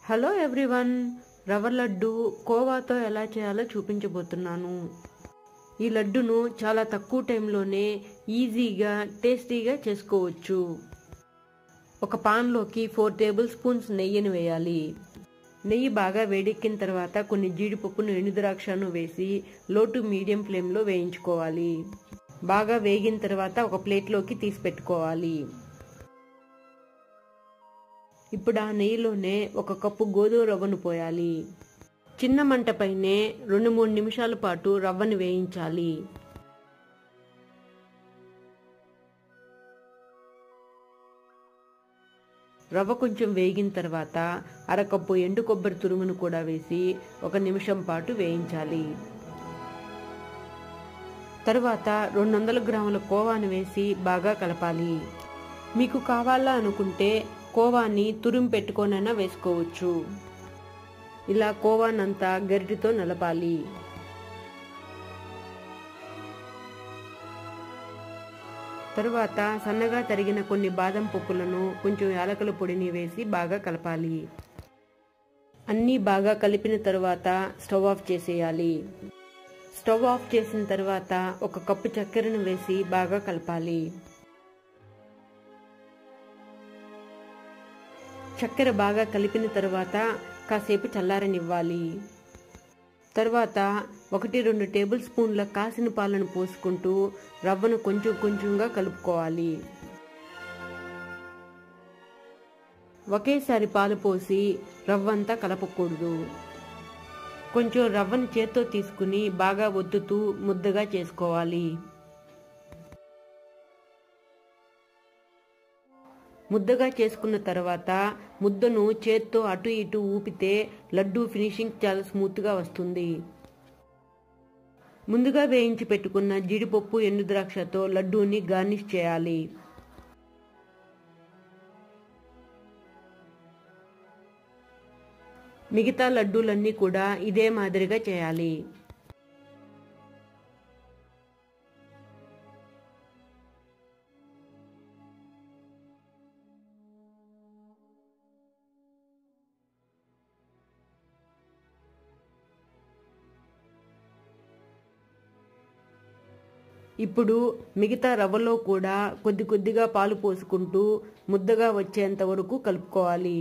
hello everyone రవ్వ లడ్డు కోవాతో ఎలా చేయాలో చూపించబోతున్నాను ఈ లడ్డును చాలా తక్కువ టైంలోనే ఈజీగా టేస్టీగా చేసుకోవచ్చు ఒక పాన్లోకి ఫోర్ టేబుల్ స్పూన్స్ నెయ్యిని వేయాలి నెయ్యి బాగా వేడెక్కిన తర్వాత కొన్ని జీడిపప్పును ఎండుద్రాక్షను వేసి లో టు మీడియం ఫ్లేమ్లో వేయించుకోవాలి బాగా వేగిన తర్వాత ఒక ప్లేట్లోకి తీసి పెట్టుకోవాలి ఇప్పుడు ఆ నెయ్యిలోనే ఒక కప్పు గోధుమ రవ్వను పోయాలి చిన్న మంట పైనే రెండు మూడు నిమిషాల పాటు రవ్వను వేయించాలి రవ్వ కొంచెం వేగిన తర్వాత అరకప్పు ఎండు కొబ్బరి తురుమును కూడా వేసి ఒక నిమిషం పాటు వేయించాలి తరువాత రెండు వందల గ్రాముల కోవాను వేసి బాగా కలపాలి మీకు కావాలా అనుకుంటే కోవాని తురుము పెట్టుకోనైనా వేసుకోవచ్చు ఇలా కోవానంతా గరిటితో నలపాలి తరువాత సన్నగా తరిగిన కొన్ని బాదం పప్పులను కొంచెం యాలకుల పొడిని వేసి బాగా కలపాలి అన్నీ బాగా కలిపిన తరువాత స్టవ్ ఆఫ్ చేసేయాలి స్టవ్ ఆఫ్ చేసిన తర్వాత ఒక కప్పు చక్కెరను వేసి బాగా కలపాలి చక్కెర బాగా కలిపిన తర్వాత కాసేపు చల్లారనివ్వాలి తర్వాత ఒకటి రెండు టేబుల్ స్పూన్ల కాసిన పాలను పోసుకుంటూ రవ్వను కొంచెం కొంచెంగా కలుపుకోవాలి ఒకేసారి పాలు పోసి రవ్వంతా కలపకూడదు కొంచెం రవ్వని చేత్తో తీసుకుని బాగా ఒత్తుతూ ముద్దగా చేసుకోవాలి ముద్దగా చేసుకున్న తర్వాత ముద్దను చేత్తో అటు ఇటు ఊపితే లడ్డు ఫినిషింగ్ చాలా స్మూత్గా వస్తుంది ముందుగా వేయించి పెట్టుకున్న జీడిపప్పు ఎండు ద్రాక్షతో లడ్డూని గార్నిష్ చేయాలి మిగతా లడ్డూలన్నీ కూడా ఇదే మాదిరిగా చేయాలి ఇప్పుడు మిగతా రవ్వలో కూడా కొద్ది కొద్దిగా పాలు పోసుకుంటూ ముద్దగా వచ్చేంత వరకు కలుపుకోవాలి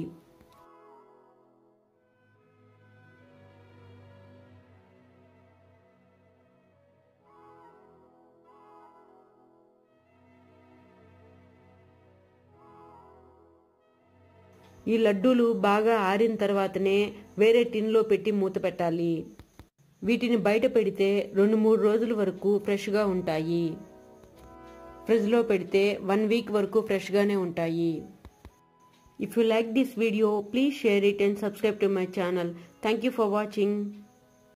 ఈ లడ్డూలు బాగా ఆరిన తర్వాతనే వేరే టిన్లో పెట్టి మూత పెట్టాలి వీటిని బయట పెడితే రెండు మూడు రోజుల వరకు ఫ్రెష్గా ఉంటాయి ఫ్రిడ్జ్లో పెడితే వన్ వీక్ వరకు ఫ్రెష్గానే ఉంటాయి if you like this video please share it and subscribe to my channel thank you for watching